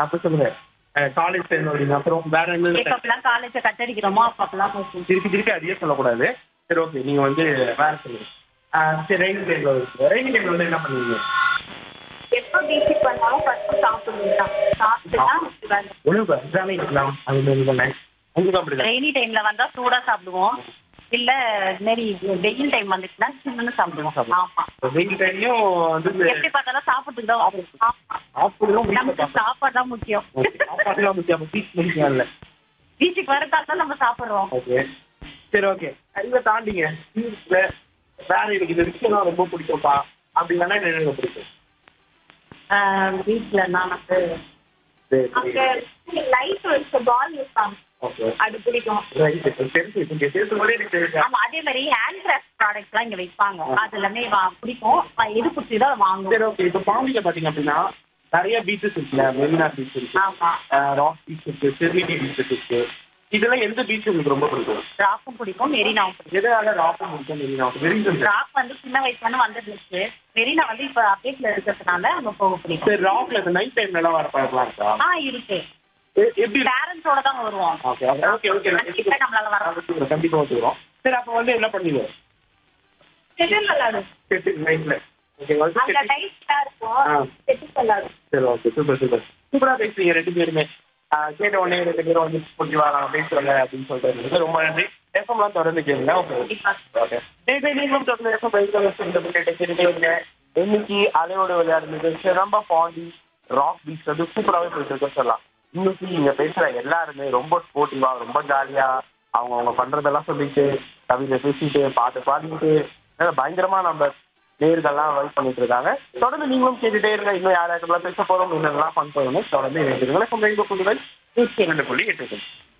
அப்ப சொல்லுங்க college time அப்படிங்க அப்புறம் வேற என்ன எப்பப்பெல்லாம் காலேஜ கட்டடிக்கிறோமோ அப்பப்பெல்லாம் போகும் திருப்பி திருப்பி அதையே சொல்லக்கூடாது சரி ஓகே நீங்க வந்து வேற சொல்லுங்க ஆஹ் சரி ரெயின் டைம்ல ரெயின் டைம்ல வந்து என்ன பண்ணுவீங்க எப்போ பீச்சுக்கு வந்தாலும் ஃபர்ஸ்ட் சாப்பிடுவோம் சாப்பிட்டுதான் உணவு எக்ஸாமே இருக்கலாம் அது மாதிரி தானே உங்களுக்கு அப்படிதான் ரெய்னி டைம்ல வந்தா சூடா சாப்பிடுவோம் இல்ல இது மாதிரி வெயில் டைம் வந்துச்சுன்னா சில்லுன்னு சாப்பிடுவோம் ஆமா வெயில் டைம்லயும் வந்து இந்த எப்படி பார்த்தாலும் சாப்பிட்டுட்டு தான் வரும். ஆமா. சாப்பிடலாம் நமக்கு சாப்பாடு தான் முக்கியம் சாப்பாடுலாம் முக்கியம் அப்ப பீச் முடிக்கலாம்ல பீச்சுக்கு வரதா தான் நம்ம சாப்பிடுறோம் ஓகே சரி ஓகே இதை தாண்டிங்க பீச்ல வேற எனக்கு இந்த விஷயம் ரொம்ப பிடிக்கும்ப்பா அப்படின்னா என்ன எனக்கு பிடிக்கும் பீச்ல நான் வந்து சரி அங்க லைட் வச்ச பால் இருப்பாங்க ஓகே அது பிடிக்கும் ரைட் தெரிஞ்சு நீங்க பேசும்போதே எனக்கு தெரியும் ஆமா அதே மாதிரி ஹேண்ட் கிராஃப்ட் ப்ராடக்ட்ஸ் எல்லாம் இங்க வைப்பாங்க அது எல்லாமே வா- பிடிக்கும் அஹ் எது பிடிச்சதோ அதை வாங்குவோம் சரி ஓகே இப்போ பாண்டியில பாத்தீங்க அப்படின்னா நிறைய பீச்சஸ் இருக்குல்ல மெரினா பீச் இருக்கு ஆமா ராக் பீச் இருக்கு செர்மினி பீச் இருக்கு இதெல்லாம் எந்த பீச் உங்களுக்கு ரொம்ப பிடிக்கும் ராக்கும் பிடிக்கும் மெரினாவும் பிடிக்கும் எதனால ராக்கும் பிடிக்கும் மெரினா மெரினா ராக் வந்து சின்ன வயசுல இருந்து வந்துருந்துச்சு மெரினா வந்து இப்ப அப்டேட்ல இருக்கிறதுனால அங்க போக பிடிக்கும் சரி ராக்ல இந்த நைட் டைம்ல எல்லாம் வர பழக்கலாம் இருக்கா ஆ இருக்கு எ- எப்படி பேரண்ட்ஸோட தான் வருவோம் ஓகே ஓகே ஓகே நான் கண்டிப்பா நம்மளால வர எடுத்துக்கிறேன். கண்டிப்பா வந்துக்கிறோம் சரி அப்போ வந்து என்ன பண்ணுவீங்க செட்டில் விளாடும் செட்டு நைட்ல ஓகே வந்து அங்க செட்டு லைட்டா ஆ. இருக்கும் செட்டில் விளாடும் சரி ஓகே சூப்பர் சூப்பர் சூப்பரா பேசுறீங்க ரெண்டு பேருமே ஆ, கேட்ட உடனே ரெண்டு பேரும் வந்து கொஞ்சம் வரலாம் பேசுறாங்க அப்படின்னு சொல்லிட்டு ரொம்ப நன்றி எஃப்எம்லாம் தொடர்ந்து கேளுங்க ஓகே கண்டிப்பா ஓகே டேய் நீங்களும் தொடர்ந்து எஃப்எம் பயிர்களை கேட்டுட்டே இருங்க இன்னைக்கு அலையோட விளையாடுறது சிறம்ப பாண்டி ராக் பீச் வந்து சூப்பராகவே போயிட்டு இருக்க சொல்லலாம் இன்னைக்கு நீங்க பேசுற எல்லாருமே ரொம்ப ஸ்போர்ட்டிவா ரொம்ப ஜாலியா அவங்க அவங்க பண்றதெல்லாம் சொல்லிட்டு கவிதை பேசிட்டு பாட்டு பாடிட்டு நல்லா பயங்கரமா நம்ம நேர்கள்லாம் வைப் பண்ணிட்டு இருக்காங்க தொடர்ந்து நீங்களும் கேட்டுட்டே இருங்க இன்னும் யார் யாருக்கெல்லாம் பேச போறோம் என்னெல்லாம் ஃபன் பண்ணணும் தொடர்ந்து இணைந்திருங்க ரெண்டு புள்ளிகள் நூற்றி ரெண்டு புள்ளி எட்டு